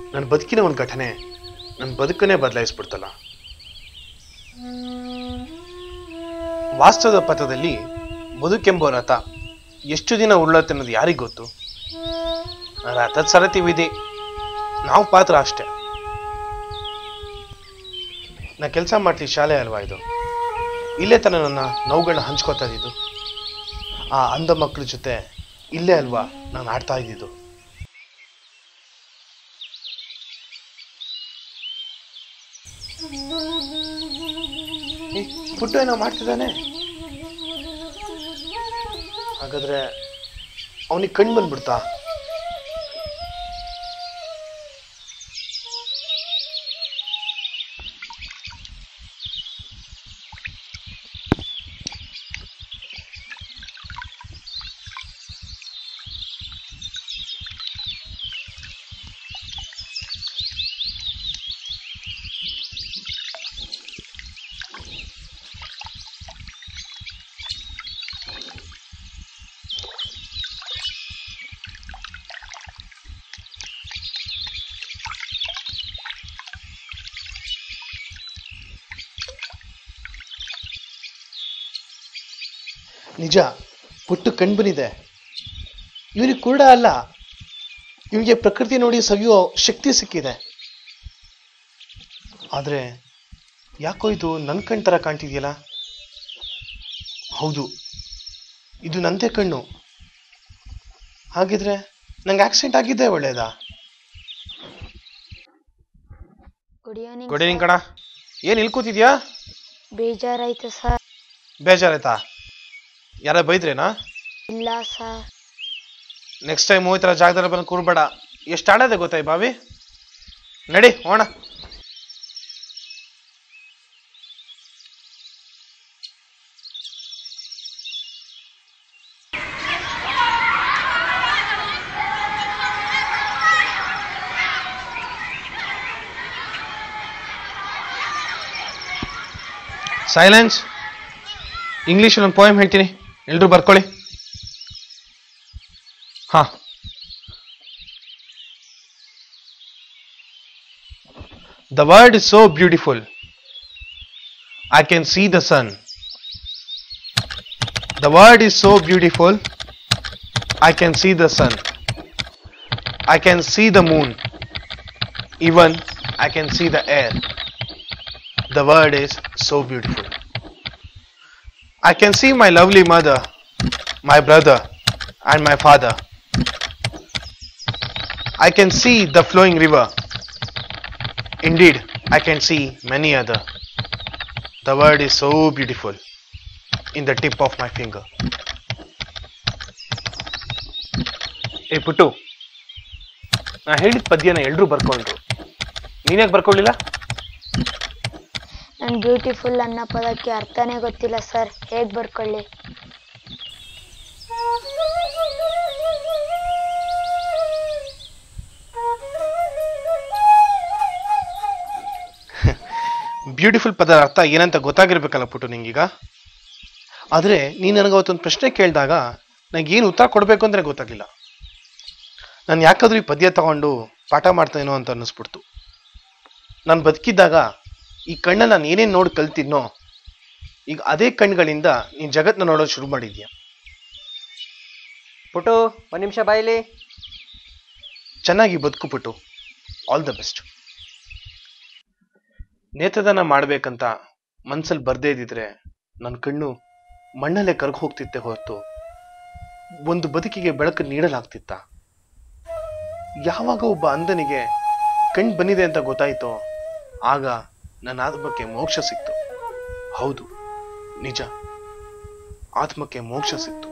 ನನ್ನ ಬದುಕಿನ ಒಂದು ಘಟನೆ ನನ್ನ ಬದುಕನ್ನೇ ಬದಲಾಯಿಸ್ಬಿಡ್ತಲ್ಲ ವಾಸ್ತವದ ಪಥದಲ್ಲಿ ಬದುಕೆಂಬ ರಥ ಎಷ್ಟು ದಿನ ಉರುಳತ್ತೆ ಅನ್ನೋದು ಯಾರಿಗ್ ಗೊತ್ತು ರಥದ ಸರತಿ ವಿಧಿ ನಾವು ಪಾತ್ರ ಅಷ್ಟೆ ನಾ ಕೆಲಸ ಮಾಡ್ತೀವಿ ಶಾಲೆ ಅಲ್ವಾ ಇದು ಇಲ್ಲೇ ತನ ನನ್ನ ನೋವುಗಳನ್ನ ಹಂಚ್ಕೋತಾ ಇದ್ದಿದ್ದು ಆ ಅಂಧ ಮಕ್ಕಳ ಜೊತೆ ಇಲ್ಲೇ ಅಲ್ವಾ ನಾನು ಆಡ್ತಾ ಇದ್ದಿದ್ದು ಏ, ಪುಟ್ಟು ಏನೋ ಮಾಡ್ತಿದ್ದಾನೆ ಹಾಗಾದ್ರೆ ಅವನಿಗೆ ಕಣ್ಣು ಬಂದ್ಬಿಡ್ತಾ ನಿಜ ಪುಟ್ಟು ಕಣ್ ಬಂದಿದೆ ಇವನಿಗೆ ಕೂಡ ಅಲ್ಲ ಇವನಿಗೆ ಪ್ರಕೃತಿ ನೋಡಿ ಸವಿಯೋ ಶಕ್ತಿ ಸಿಕ್ಕಿದೆ ಆದ್ರೆ ಯಾಕೋ ಇದು ನನ್ನ ಕಣ್ ತರ ಕಾಣ್ತಿದ್ಯಲ್ಲ ಹೌದು ಇದು ನಂದೇ ಕಣ್ಣು ಹಾಗಿದ್ರೆ ನಂಗೆ ಆಕ್ಸಿಡೆಂಟ್ ಆಗಿದ್ದೆ ಒಳ್ಳೇದಾ ಗುಡ್ ಈವ್ನಿಂಗ್ ಗುಡ್ ಈವ್ನಿಂಗ್ ಕಣ ಏನ್ ಇಲ್ಲಿ ಕೂತಿದ್ಯಾ ಬೇಜಾರಾಯ್ತು ಸರ್ ಬೇಜಾರಾಯ್ತಾ ಯಾರ ಬೈದ್ರೇನಾ ಇಲ್ಲ ಸರ್ ನೆಕ್ಸ್ಟ್ ಟೈಮ್ ಈ ಥರ ಜಾಗದಲ್ಲಿ ಬಂದು ಕೂರ್ಬೇಡ ಎಷ್ಟು ಆಡೋದೆ ಗೊತ್ತಾ ಈ ಬಾವಿ ನಡಿ ಹೋಣ ಸೈಲೆನ್ಸ್ ಇಂಗ್ಲೀಷ್ ಒಂದು ಪೋಯಮ್ ಹೇಳ್ತೀನಿ ಎಲ್ರು ಬರ್ಕೊಳ್ಳಿ ಹಾ The world is so beautiful. I can see the sun. The world is so beautiful. I can see the sun. I can see the moon. Even I can see the air. The world is so beautiful. I can see my lovely mother, my brother, and my father. I can see the flowing river. Indeed, I can see many other. The world is so beautiful in the tip of my finger. ಏ ಪುಟ್ಟು ನಾ ಹೇಳಿದ ಪದ್ಯನ ಎಲ್ರೂ ಬರ್ಕೊಂಡ್ರು ನೀನ್ಯಾಕೆ ಬರ್ಕೊಳ್ಳಿಲ್ಲ ನನ್ beautiful ಅನ್ನೋ ಪದಕ್ಕೆ ಅರ್ಥನೇ ಗೊತ್ತಿಲ್ಲ sir ಹೇಗ್ ಬರ್ಕೊಳ್ಳಿ ಬ್ಯೂಟಿಫುಲ್ ಪದ ಅರ್ಥ ಏನಂತ ಗೊತ್ತಾಗಿರ್ಬೇಕಲ್ಲ ಪುಟ್ಟು ನಿಂಗೀಗ ಆದರೆ ನೀನು ನನಗೆ ಅವತ್ತೊಂದು ಪ್ರಶ್ನೆ ಕೇಳಿದಾಗ ನನಗೆ ಏನು ಉತ್ತರ ಕೊಡಬೇಕು ಅಂದ್ರೆ ಗೊತ್ತಾಗಿಲ್ಲ ನಾನು ಯಾಕಾದ್ರೂ ಈ ಪದ್ಯ ತಗೊಂಡು ಪಾಠ ಮಾಡ್ತೇನೋ ಅಂತ ಅನ್ನಿಸ್ಬಿಡ್ತು ನಾನು ಬದುಕಿದ್ದಾಗ ಈ ಕಣ್ಣ ನಾನು ಏನೇನು ನೋಡಿ ಕಲ್ತಿದ್ನೋ ಈಗ ಅದೇ ಕಣ್ಗಳಿಂದ ನೀನು ಜಗತ್ನ ನೋಡೋದು ಶುರು ಮಾಡಿದ್ಯಾ ಪುಟು ಒಂದು ನಿಮಿಷ ಬಾಯಿಲಿ ಚೆನ್ನಾಗಿ ಬದುಕು ಪುಟ್ಟು ಆಲ್ ದ ಬೆಸ್ಟ್ ನೇತ್ರದಾನ ಮಾಡ್ಬೇಕಂತ ಮನ್ಸಲ್ಲಿ ಬರ್ದೇ ಇದ್ದಿದ್ರೆ ನನ್ನ ಕಣ್ಣು ಮಣ್ಣಲ್ಲೇ ಕರ್ಗ ಹೋಗ್ತಿತ್ತೆ ಹೊರತು ಒಂದು ಬದುಕಿಗೆ ಬೆಳಕು ನೀಡಲಾಗ್ತಿತ್ತ ಯಾವಾಗ ಒಬ್ಬ ಅಂಧನಿಗೆ ಕಣ್ ಬಂದಿದೆ ಅಂತ ಗೊತ್ತಾಯ್ತೋ ಆಗ ನನ್ನ ಆತ್ಮಕ್ಕೆ ಮೋಕ್ಷ ಸಿಕ್ತು ಹೌದು ನಿಜ ಆತ್ಮಕ್ಕೆ ಮೋಕ್ಷ ಸಿಕ್ತು